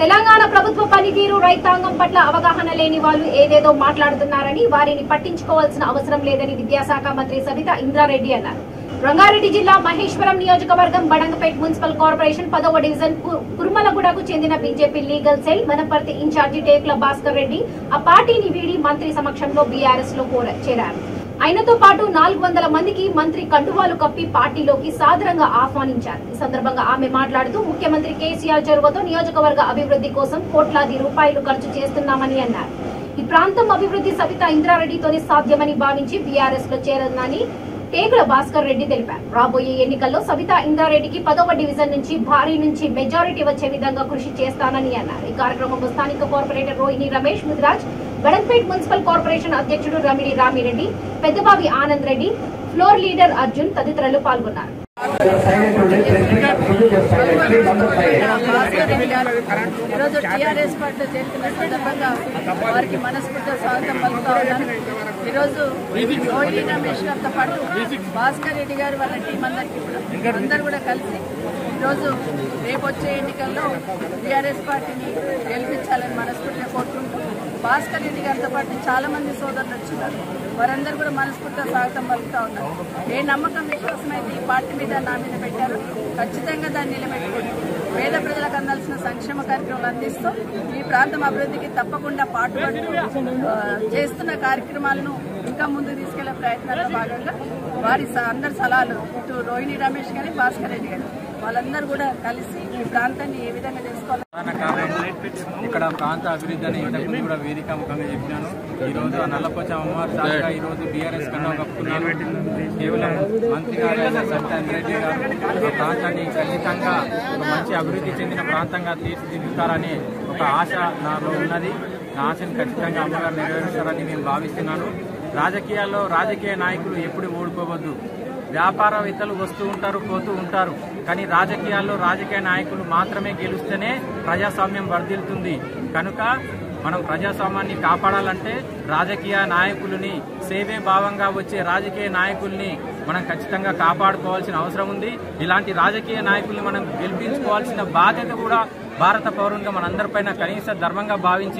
తెలంగాణ ప్రభుత్వ పనితీరు రైతాంగం పట్ల అవగాహన లేని వాళ్ళు ఏదేదో మాట్లాడుతున్నారని వారిని పట్టించుకోవాల్సిన అవసరం లేదని విద్యాశాఖ మంత్రి సవిత ఇంద్రారెడ్డి అన్నారు రంగారెడ్డి జిల్లా మహేశ్వరం నియోజకవర్గం బడంగపేట్ మున్సిపల్ కార్పొరేషన్ పదవ డివిజన్ కు- కుర్మలగూడకు చెందిన BJP legal cell Wanaparthy in charge Tekla Bhaskar Reddy ఆ పార్టీని వీడి మంత్రి సమక్షంలో బీఆర్ఎస్ లో కోర- చేరారు ఆయనతో పాటు నాలుగు వందల మందికి మంత్రి కండువాలు కప్పి పార్టీలోకి సాదరంగా ఆహ్వానించారు ఈ సందర్భంగా ఆమె మాట్లాడుతూ ముఖ్యమంత్రి కేసీఆర్ చొరవతో నియోజకవర్గ అభివృద్ధి కోసం కోట్లాది రూపాయలు ఖర్చు చేస్తున్నామని అన్నారు ఈ ప్రాంతం అభివృద్ధి సవిత ఇంద్రారెడ్డితోనే సాధ్యమని భావించి బీఆర్ఎస్ లో చేరదని టేకుల భాస్కర్ రెడ్డి తెలిపారు రాబోయే ఎన్నికల్లో సవిత ఇంద్రారెడ్డికి పదవ డివిజన్ నుంచి భారీ నుంచి మెజారిటీ వచ్చే విధంగా కృషి చేస్తానని అన్నారు ఈ కార్యక్రమంలో స్థానిక corporator Rohini Ramesh Mudiraj Badampet municipal corporation అధ్యక్షుడు రమిడి రామిరెడ్డి పెద్దబావి ఆనంద్ రెడ్డి ఫ్లోర్ లీడర్ అర్జున్ తదితరులు పాల్గొన్నారు భాస్కర్ రెడ్డి గారు ఈరోజు టీఆర్ఎస్ పార్టీలో చేరుకున్న సందర్భంగా వారికి మనస్ఫూర్తిగా స్వాగతం పలుకుతా ఉన్నాను ఈరోజు రోహిణి రమేష్ గారితో పాటు భాస్కర్ రెడ్డి గారు వాళ్ళ టీం అందరికీ కూడా అందరూ కూడా కలిసి ఈరోజు రేపు వచ్చే ఎన్నికల్లో టీఆర్ఎస్ పార్టీని గెలిపించాలని మనస్ఫూర్తిగా కోరుకుంటూ భాస్కర్ రెడ్డి గారితో పాటు చాలా మంది సోదరులు వచ్చినారు వారందరూ కూడా మనస్ఫూర్తిగా స్వాగతం పలుకుతా ఉన్నారు ఏ నమ్మకం విశ్వాసం అయితే ఈ పార్టీ మీద నా మీద పెట్టారో ఖచ్చితంగా దాన్ని నిలబెట్టుకుని పేద ప్రజలకు అందాల్సిన సంక్షేమ కార్యక్రమాలు అందిస్తూ ఈ ప్రాంతం అభివృద్ధికి తప్పకుండా పాటుపడుతూ ఆ, చేస్తున్న కార్యక్రమాలను ఇంకా ముందుకు తీసుకెళ్లే ప్రయత్నాల్లో భాగంగా వారి స- అందరి సలహాలు ఇటు రోహిణి రమేష్ గారి భాస్కర్ రెడ్డి గారు వాళ్ళందరూ కూడా కలిసి ఈ ప్రాంతాన్ని ఏ విధంగా చేసుకోవాలి ప్రధాన కారణం ఇక్కడ ప్రాంత అభివృద్ధి అని ఇంతకుముందు కూడా వేదిక ముఖంగా చెప్పినాను ఈ రోజు ఆ నల్లపోచ అమ్మవారి సాగుగా ఈ రోజు బీఆర్ఎస్ కన్నా కప్పుకున్నాను కేవలం మంత్రి గారు అయిన సత్య రెడ్డి గారు ఆ ప్రాంతాన్ని ఖచ్చితంగా ఒక మంచి అభివృద్ధి చెందిన ప్రాంతంగా తీర్చిదిద్దుతారని ఒక ఆశ నాలో ఉన్నది నా ఆశను ఖచ్చితంగా అమ్మగారు నెరవేరుస్తారని నేను భావిస్తున్నాను రాజకీయాల్లో రాజకీయ నాయకులు ఎప్పుడు ఓడిపోవద్దు వ్యాపారవేత్తలు వస్తూ ఉంటారు పోతూ ఉంటారు కానీ రాజకీయాల్లో రాజకీయ నాయకులు మాత్రమే గెలుస్తేనే ప్రజాస్వామ్యం వర్ధిల్లుతుంది కనుక మనం ప్రజాస్వామ్యాన్ని కాపాడాలంటే రాజకీయ నాయకులని సేవే భావంగా వచ్చే రాజకీయ నాయకుల్ని మనం ఖచ్చితంగా కాపాడుకోవాల్సిన అవసరం ఉంది ఇలాంటి రాజకీయ నాయకుల్ని మనం గెలిపించుకోవాల్సిన బాధ్యత కూడా భారత పౌరునిగా మనందరిపైన కనీస ధర్మంగా భావించి